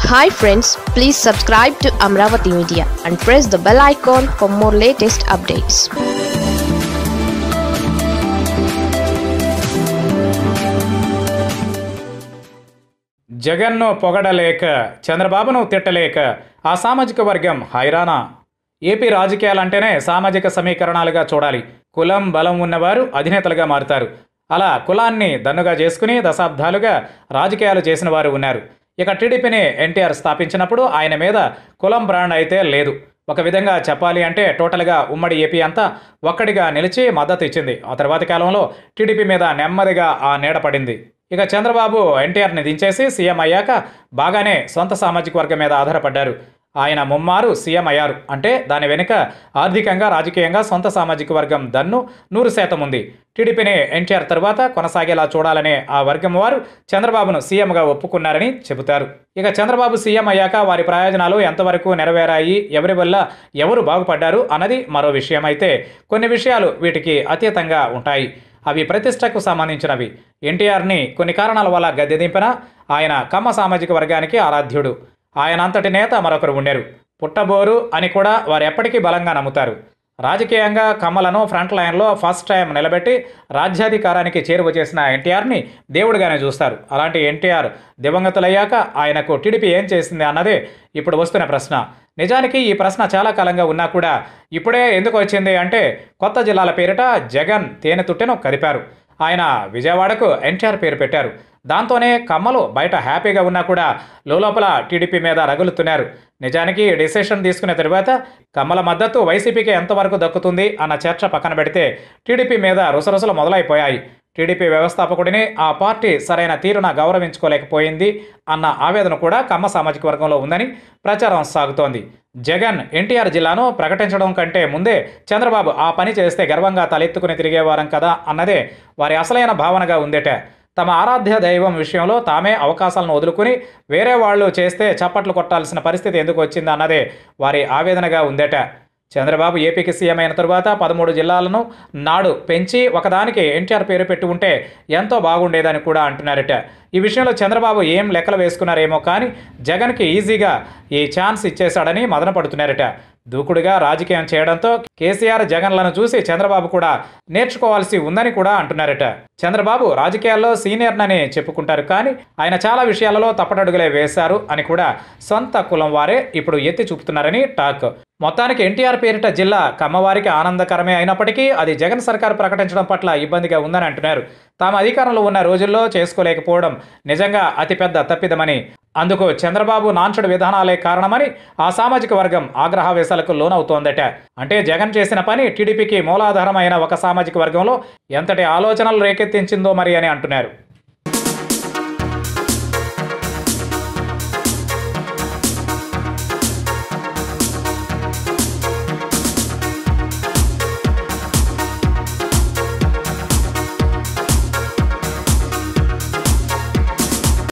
hi friends please subscribe to Amaravati media and press the bell icon for more latest updates జగన్ను పొగడలేక చంద్రబాబును తిట్టలేక ఆ సామాజిక వర్గం హైరానా ఏపీ రాజకీయాలంటేనే సామాజిక సమీకరణాలుగా చూడాలి కులం బలం ఉన్నవారు అధినేతలుగా మారుతారు అలా కులాన్ని దన్నుగా చేసుకుని దశాబ్దాలుగా రాజకీయాలు చేసిన వారు ఉన్నారు ఇక టీడీపీని ఎన్టీఆర్ స్థాపించినప్పుడు ఆయన మీద కులం బ్రాండ్ అయితే లేదు ఒక విధంగా చెప్పాలి అంటే టోటల్గా ఉమ్మడి ఏపీ అంతా ఒక్కడిగా నిలిచి మద్దతు ఇచ్చింది ఆ తర్వాతి కాలంలో టీడీపీ మీద నెమ్మదిగా ఆ నీడ పడింది ఇక చంద్రబాబు ఎన్టీఆర్ని దించేసి సీఎం అయ్యాక బాగానే సొంత సామాజిక వర్గం మీద ఆధారపడ్డారు ఆయన ముమ్మారు సీఎం అయ్యారు అంటే దాని వెనుక ఆర్థికంగా రాజకీయంగా సొంత సామాజిక వర్గం దన్ను నూరు శాతం ఉంది టీడీపీని ఎన్టీఆర్ తర్వాత కొనసాగేలా చూడాలనే ఆ వర్గం వారు చంద్రబాబును సీఎంగా ఒప్పుకున్నారని చెబుతారు ఇక చంద్రబాబు సీఎం అయ్యాక వారి ప్రయోజనాలు ఎంతవరకు నెరవేరాయి ఎవరి వల్ల ఎవరు బాగుపడ్డారు అన్నది మరో విషయం అయితే కొన్ని విషయాలు వీటికి అతీతంగా ఉంటాయి అవి ప్రతిష్టకు సంబంధించినవి ఎన్టీఆర్ని కొన్ని కారణాల వల్ల గద్దె దింపిన ఆయన కమ్మ సామాజిక వర్గానికి ఆరాధ్యుడు ఆయన అంతటి నేత మరొకరు ఉండరు పుట్టబోరు అని కూడా వారు ఎప్పటికీ బలంగా నమ్ముతారు రాజకీయంగా కమ్మలను ఫ్రంట్ లైన్లో ఫస్ట్ టైం నిలబెట్టి రాజ్యాధికారానికి చేరువ చేసిన ఎన్టీఆర్ని దేవుడిగానే చూస్తారు అలాంటి ఎన్టీఆర్ దివంగతులయ్యాక ఆయనకు టీడీపీ ఏం చేసింది అన్నదే ఇప్పుడు వస్తున్న ప్రశ్న నిజానికి ఈ ప్రశ్న చాలా కాలంగా ఉన్నా కూడా ఇప్పుడే ఎందుకు వచ్చింది అంటే కొత్త జిల్లాల పేరిట జగన్ తేనె తుట్టెను కదిపారు ఆయన విజయవాడకు ఎన్టీఆర్ పేరు పెట్టారు దాంతోనే కమ్మలు బయట హ్యాపీగా ఉన్నా కూడా లోపల టీడీపీ మీద రగులుతున్నారు నిజానికి డిసిషన్ తీసుకున్న తర్వాత కమ్మల మద్దతు వైసీపీకి ఎంతవరకు దక్కుతుంది అన్న చర్చ పక్కన పెడితే టీడీపీ మీద రుసరుసలు మొదలైపోయాయి టీడీపీ వ్యవస్థాపకుడిని ఆ పార్టీ సరైన తీరున గౌరవించుకోలేకపోయింది అన్న ఆవేదన కూడా కమ్మ సామాజిక వర్గంలో ఉందని ప్రచారం సాగుతోంది జగన్ ఎన్టీఆర్ జిల్లాను ప్రకటించడం కంటే ముందే చంద్రబాబు ఆ పని చేస్తే గర్వంగా తలెత్తుకుని తిరిగేవారం కదా అన్నదే వారి అసలైన భావనగా ఉందేట తమ ఆరాధ్య దైవం విషయంలో తామే అవకాశాలను వదులుకుని వేరే వాళ్ళు చేస్తే చప్పట్లు కొట్టాల్సిన పరిస్థితి ఎందుకు వచ్చింది అన్నదే వారి ఆవేదనగా ఉందట చంద్రబాబు ఏపీకి సీఎం అయిన తరువాత పదమూడు జిల్లాలను నాడు పెంచి ఒకదానికి ఎన్టీఆర్ పేరు పెట్టి ఉంటే ఎంతో బాగుండేదని కూడా అంటున్నారట ఈ విషయంలో చంద్రబాబు ఏం లెక్కలు వేసుకున్నారేమో కానీ జగన్కి ఈజీగా ఈ ఛాన్స్ ఇచ్చేశాడని మదన పడుతున్నారట దూకుడుగా రాజకీయం చేయడంతో కేసీఆర్ జగన్లను చూసి చంద్రబాబు కూడా నేర్చుకోవాల్సి ఉందని కూడా అంటున్నారట చంద్రబాబు రాజకీయాల్లో సీనియర్నని చెప్పుకుంటారు కానీ ఆయన చాలా విషయాలలో తప్పటడుగులే వేశారు అని కూడా సొంత కులం వారే ఇప్పుడు ఎత్తి చూపుతున్నారని టాక్ మొత్తానికి ఎన్టీఆర్ పేరిట జిల్లా కమ్మవారికి ఆనందకరమే అయినప్పటికీ అది జగన్ సర్కార్ ప్రకటించడం పట్ల ఇబ్బందిగా ఉందని అంటున్నారు తాము అధికారంలో ఉన్న రోజుల్లో చేసుకోలేకపోవడం నిజంగా అతిపెద్ద తప్పిదమని అందుకు చంద్రబాబు నాంచుడు విధానాలే కారణమని ఆ సామాజిక వర్గం ఆగ్రహావేశాలకు లోనవుతోందట అంటే జగన్ చేసిన పని టీడీపీకి మూలాధారమైన ఒక సామాజిక వర్గంలో ఎంతటి ఆలోచనలు రేకెత్తించిందో మరి అని అంటున్నారు